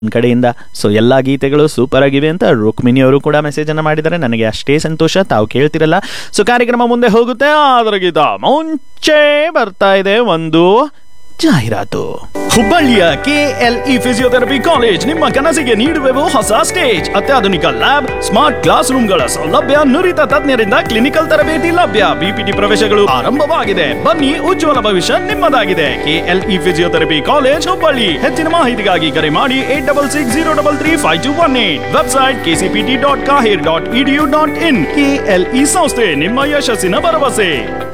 ನನ್ನ ಕಡೆಯಿಂದ ಸೊ ಎಲ್ಲ ಗೀತೆಗಳು ಸೂಪರ್ ಆಗಿವೆ ಅಂತ ರುಕ್ಮಿಣಿ ಅವರು ಕೂಡ ಮೆಸೇಜ್ ಅನ್ನ ಮಾಡಿದ್ದಾರೆ ನನಗೆ ಅಷ್ಟೇ ಸಂತೋಷ ತಾವು ಕೇಳ್ತಿರಲ್ಲ ಸೊ ಕಾರ್ಯಕ್ರಮ ಮುಂದೆ ಹೋಗುತ್ತೆ ಆದ್ರ ಗೀತ ಮುಂಚೆ ಬರ್ತಾ ಇದೆ ಒಂದು ಜಾಹೀರಾತು ಹುಬ್ಬಳ್ಳಿಯ ಕೆಎಲ್ಇ ಫಿಸಿಯೋಥೆರಪಿ ಕಾಲೇಜ್ ನಿಮ್ಮ ಕನಸಿಗೆ ನೀಡುವೆವು ಹೊಸ ಸ್ಟೇಜ್ ಅತ್ಯಾಧುನಿಕ ಲ್ಯಾಬ್ ಸ್ಮಾರ್ಟ್ ಕ್ಲಾಸ್ ರೂಮ್ಗಳ ಸೌಲಭ್ಯ ನುರಿತ ತಜ್ಞರಿಂದ ಕ್ಲಿನಿಕಲ್ ತರಬೇತಿ ಲಭ್ಯ ಬಿಪಿಟಿ ಪ್ರವೇಶಗಳು ಆರಂಭವಾಗಿದೆ ಬನ್ನಿ ಉಜ್ವಲ ಭವಿಷ್ಯ ನಿಮ್ಮದಾಗಿದೆ ಕೆಎಲ್ಇ ಫಿಸಿಯೋಥೆರಪಿ ಕಾಲೇಜ್ ಹುಬ್ಬಳ್ಳಿ ಹೆಚ್ಚಿನ ಮಾಹಿತಿಗಾಗಿ ಕರೆ ಮಾಡಿ eight double six zero double three five two one eight website KCPT dot ಕಾಹಿರ್ dot EDU dot in KLE ಸಂಸ್ಥೆ ನಿಮ್ಮ ಯಶಸ್ಸಿನ ಭರವಸೆ